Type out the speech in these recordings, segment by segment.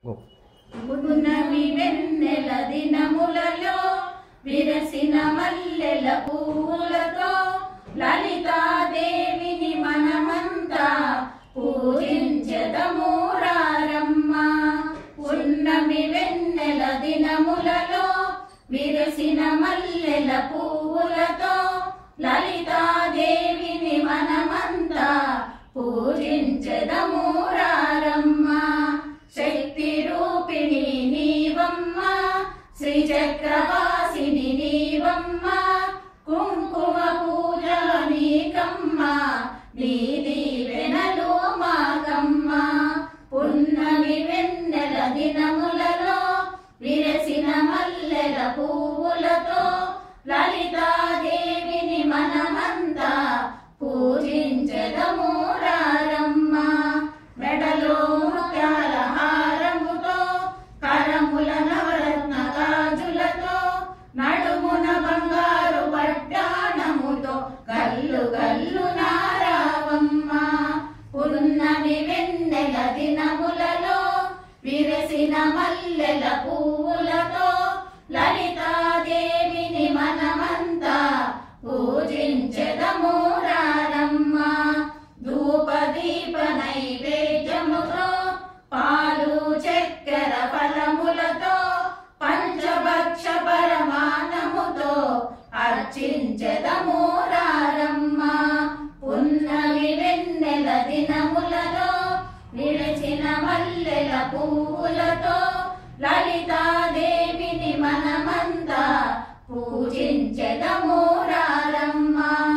go పున్నమి వెన్నెల దినములలో విరసిన మల్లెల పూలతో లలితాదేవిని మనమంతా పూజించదము రారమ్మ పున్నమి వెన్నెల దినములలో విరసిన మల్లెల పూలతో లలితాదేవిని మనమంతా పూజించదము రారమ్మ శక్తి రూపిణి నీవమ్మ శ్రీ చక్రవాసిని నీవమ్మ కుంకుమ పూజ నీకమ్మ నీ దీవెనలు మాకమ్మ పున్నమి వెన్నెల దినములలో విరసిన మల్లెల పువ్వులతో లలితాదేవిని మనమంతా పూజించదము రారమ్మ మెడలో ముత్యాల హారముతో కరముల నవరత్న గాజులతో నడుమున బంగారు పడ్డాణముతో గల్లు గల్లు నారావమ్మ పున్నమి వెన్నెల దినములలో విరసిన మల్లెల పువ్వులతో లలితాదేవిని మనమంతా పూజించదము రారమ్మ ధూపదీప నైవేద్యముతో పాలు చక్కెర ఫలములతో పంచభక్ష పరమానముతో అర్చించదము రారమ్మ పున్నమి వెన్నెల దినములలో నిలిచిన మల్లెల పువ్వులతో లలితాదేవిని మనమంతా పూజించదము రారమ్మ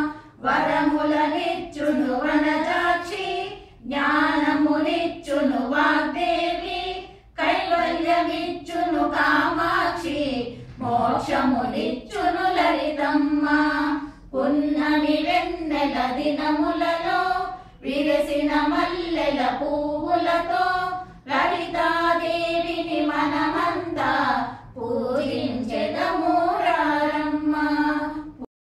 వరములనిచ్చును వనజాక్షి జ్ఞానమునిచ్చును వాగ్దేవి కైవల్యమిచ్చును కామాక్షి మోక్షమునిచ్చును లలితమ్మ పున్నమి వెన్నెల దినములలో విరసిన మల్లెల పువ్వులతో లలితా